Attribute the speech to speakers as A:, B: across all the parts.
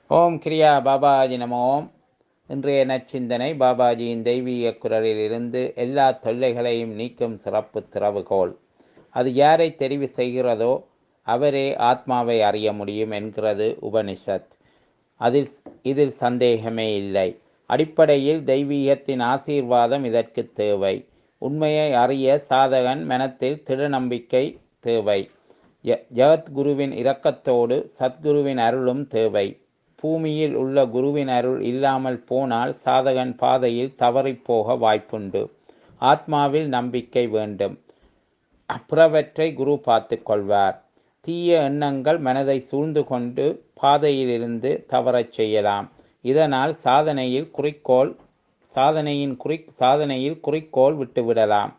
A: ஓம் கிரியா பாபாஜி நம ஓம் இன்றைய நற்சிந்தனை பாபாஜியின் தெய்வீக குரலில் இருந்து எல்லா தொல்லைகளையும் நீக்கும் சிறப்பு திறவுகோல் அது யாரை தெரிவு செய்கிறதோ அவரே ஆத்மாவை அறிய முடியும் என்கிறது உபனிஷத் அதில் இதில் சந்தேகமே இல்லை அடிப்படையில் தெய்வீகத்தின் ஆசீர்வாதம் இதற்கு தேவை உண்மையை அறிய சாதகன் மனத்தில் திருநம்பிக்கை தேவை ய- ஜகத்குருவின் இரக்கத்தோடு சத்குருவின் அருளும் தேவை பூமியில் உள்ள குருவின் அருள் இல்லாமல் போனால் சாதகன் பாதையில் தவறிப்போக வாய்ப்புண்டு ஆத்மாவில் நம்பிக்கை வேண்டும் அப்புறவற்றை குரு பார்த்து கொள்வார் தீய எண்ணங்கள் மனதை சூழ்ந்து கொண்டு பாதையிலிருந்து தவறச் செய்யலாம் இதனால் சாதனையில் குறிக்கோள் சாதனையின் குறி சாதனையில் குறிக்கோள் விட்டுவிடலாம்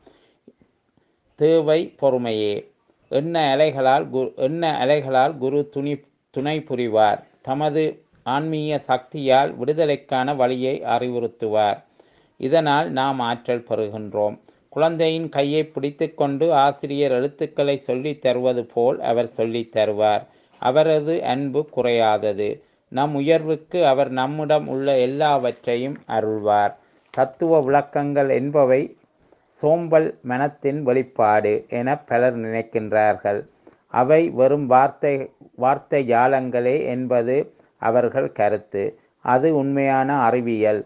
A: தேவை பொறுமையே எண்ண அலைகளால் குரு எண்ண அலைகளால் குரு துணி துணை புரிவார் தமது ஆன்மீக சக்தியால் விடுதலைக்கான வழியை அறிவுறுத்துவார் இதனால் நாம் ஆற்றல் பெறுகின்றோம் குழந்தையின் கையை பிடித்துக்கொண்டு ஆசிரியர் எழுத்துக்களை சொல்லித் தருவது போல் அவர் சொல்லித் தருவார் அவரது அன்பு குறையாதது நம் உயர்வுக்கு அவர் நம்மிடம் உள்ள எல்லாவற்றையும் அருள்வார் தத்துவ விளக்கங்கள் என்பவை சோம்பல் மனத்தின் வெளிப்பாடு என பலர் நினைக்கின்றார்கள் அவை வெறும் வார்த்தை வார்த்தை ஜாலங்களே என்பது அவர்கள் கருத்து அது உண்மையான அறிவியல்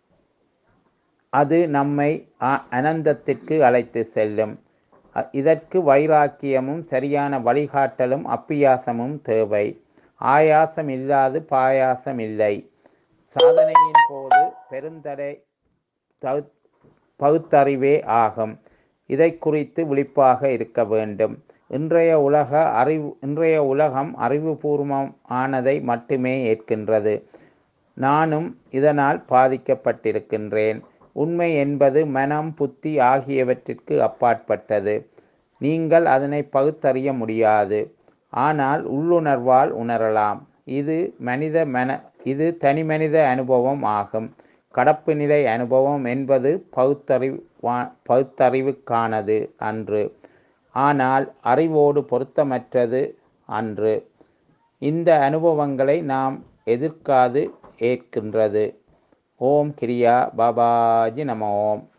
A: அது நம்மை அ- அனந்தத்திற்கு அழைத்து செல்லும் அ- இதற்கு வைராக்கியமும் சரியான வழிகாட்டலும் அப்பியாசமும் தேவை ஆயாசம் இல்லாது பாயாசம் இல்லை சாதனையின் போது பெருந்தடை தகு- பகுத்தறிவே ஆகும் இதை குறித்து விழிப்பாக இருக்க வேண்டும் இன்றைய உலக அறிவு இன்றைய உலகம் அறிவுபூர்வமானதை மட்டுமே ஏற்கின்றது நானும் இதனால் பாதிக்கப்பட்டிருக்கின்றேன் உண்மை என்பது மனம் புத்தி ஆகியவற்றிற்கு அப்பாற்பட்டது நீங்கள் அதனை பகுத்தறிய முடியாது ஆனால் உள்ளுணர்வால் உணரலாம் இது மனித மன இது தனிமனித அனுபவம் ஆகும் கடப்பு நிலை அனுபவம் என்பது பகுத்தறிவு பகுத்தறிவுக்கானது அன்று ஆனால் அறிவோடு பொருத்தமற்றது அன்று இந்த அனுபவங்களை நாம் எதிர்க்காது ஏற்கின்றது ஓம் கிரியா பாபாஜி நம ஓம்